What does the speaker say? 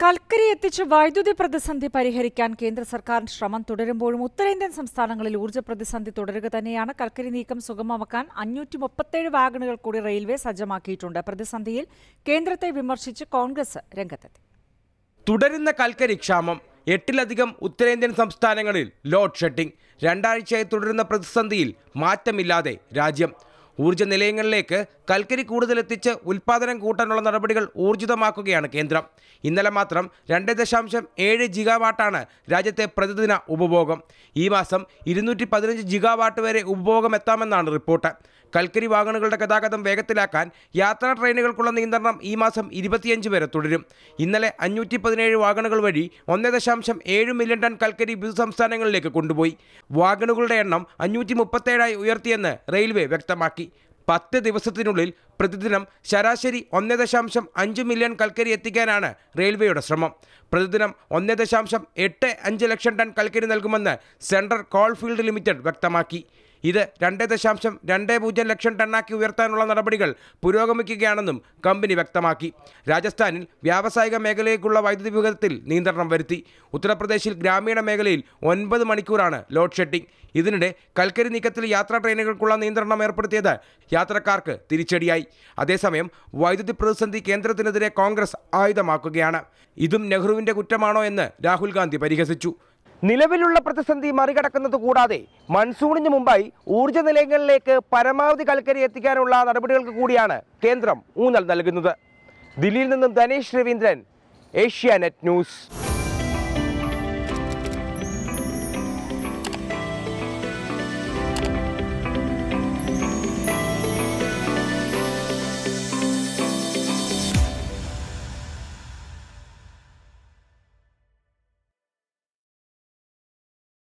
കൽക്കരി എത്തിച്ച് വൈദ്യുതി പ്രതിസന്ധി പരിഹരിക്കാൻ കേന്ദ്ര സർക്കാർ ശ്രമം തുടരുമ്പോഴും ഉത്തരേന്ത്യൻ സംസ്ഥാനങ്ങളിൽ ഊർജ്ജ പ്രതിസന്ധി തുടരുക തന്നെയാണ് കൽക്കരി നീക്കം സുഗമമാക്കാൻ അഞ്ഞൂറ്റി മുപ്പത്തേഴ് വാഗണുകൾ കൂടി റെയിൽവേ സജ്ജമാക്കിയിട്ടുണ്ട് പ്രതിസന്ധിയിൽ കേന്ദ്രത്തെ വിമർശിച്ച് കോൺഗ്രസ് രംഗത്തെത്തി തുടരുന്ന കൽക്കരി ക്ഷാമം എട്ടിലധികം ഉത്തരേന്ത്യൻ സംസ്ഥാനങ്ങളിൽ ലോഡ് ഷെഡിംഗ് രണ്ടാഴ്ചയായി തുടരുന്ന പ്രതിസന്ധിയിൽ മാറ്റമില്ലാതെ രാജ്യം ഊർജ്ജ നിലയങ്ങളിലേക്ക് കൽക്കരി കൂടുതലെത്തിച്ച് ഉൽപ്പാദനം കൂട്ടാനുള്ള നടപടികൾ ഊർജിതമാക്കുകയാണ് കേന്ദ്രം ഇന്നലെ മാത്രം രണ്ട് ദശാംശം ഏഴ് ജിഗാവാട്ടാണ് രാജ്യത്തെ പ്രതിദിന ഉപഭോഗം ഈ മാസം ഇരുന്നൂറ്റി പതിനഞ്ച് ജിഗാവാട്ട് വരെ ഉപഭോഗം എത്താമെന്നാണ് റിപ്പോർട്ട് കൽക്കരി വാഹനങ്ങളുടെ ഗതാഗതം വേഗത്തിലാക്കാൻ യാത്രാ ട്രെയിനുകൾക്കുള്ള നിയന്ത്രണം ഈ മാസം ഇരുപത്തിയഞ്ച് വരെ തുടരും ഇന്നലെ അഞ്ഞൂറ്റി പതിനേഴ് വാഗണുകൾ വഴി ഒന്ന് ദശാംശം ഏഴ് മില്യൺ ടൺ കൽക്കരി വിവിധ സംസ്ഥാനങ്ങളിലേക്ക് കൊണ്ടുപോയി വാഗണുകളുടെ എണ്ണം അഞ്ഞൂറ്റി മുപ്പത്തേഴായി ഉയർത്തിയെന്ന് റെയിൽവേ വ്യക്തമാക്കി പത്ത് ദിവസത്തിനുള്ളിൽ പ്രതിദിനം ശരാശരി ഒന്ന് ദശാംശം അഞ്ച് മില്യൺ കൽക്കരി എത്തിക്കാനാണ് റെയിൽവേയുടെ ശ്രമം പ്രതിദിനം ഒന്ന് ദശാംശം എട്ട് അഞ്ച് ലക്ഷം ടൺ കൽക്കരി നൽകുമെന്ന് സെൻട്രൽ കോൾഫീൽഡ് ലിമിറ്റഡ് വ്യക്തമാക്കി ഇത് രണ്ട് ദശാംശം രണ്ട് പൂജ്യം ലക്ഷം ടണ്ണാക്കി ഉയർത്താനുള്ള നടപടികൾ പുരോഗമിക്കുകയാണെന്നും കമ്പനി വ്യക്തമാക്കി രാജസ്ഥാനിൽ വ്യാവസായിക മേഖലയ്ക്കുള്ള വൈദ്യുതി വിഹിതത്തിൽ നിയന്ത്രണം വരുത്തി ഉത്തർപ്രദേശിൽ ഗ്രാമീണ മേഖലയിൽ ഒൻപത് മണിക്കൂറാണ് ലോഡ് ഷെഡിംഗ് ഇതിനിടെ കൽക്കരി നീക്കത്തിൽ യാത്രാ ട്രെയിനുകൾക്കുള്ള നിയന്ത്രണം ഏർപ്പെടുത്തിയത് യാത്രക്കാർക്ക് തിരിച്ചടിയായി അതേസമയം വൈദ്യുതി പ്രതിസന്ധി കേന്ദ്രത്തിനെതിരെ കോൺഗ്രസ് ആയുധമാക്കുകയാണ് ഇതും നെഹ്റുവിന്റെ കുറ്റമാണോ എന്ന് രാഹുൽ ഗാന്ധി പരിഹസിച്ചു നിലവിലുള്ള പ്രതിസന്ധി മറികടക്കുന്നത് കൂടാതെ മൺസൂണിന് മുമ്പായി ഊർജ്ജ നിലയങ്ങളിലേക്ക് പരമാവധി കൽക്കരി എത്തിക്കാനുള്ള നടപടികൾക്ക് കൂടിയാണ് കേന്ദ്രം ഊന്നൽ നൽകുന്നത് ദില്ലിയിൽ നിന്നും ധനേഷ് രവീന്ദ്രൻ ഏഷ്യാനെറ്റ് ന്യൂസ്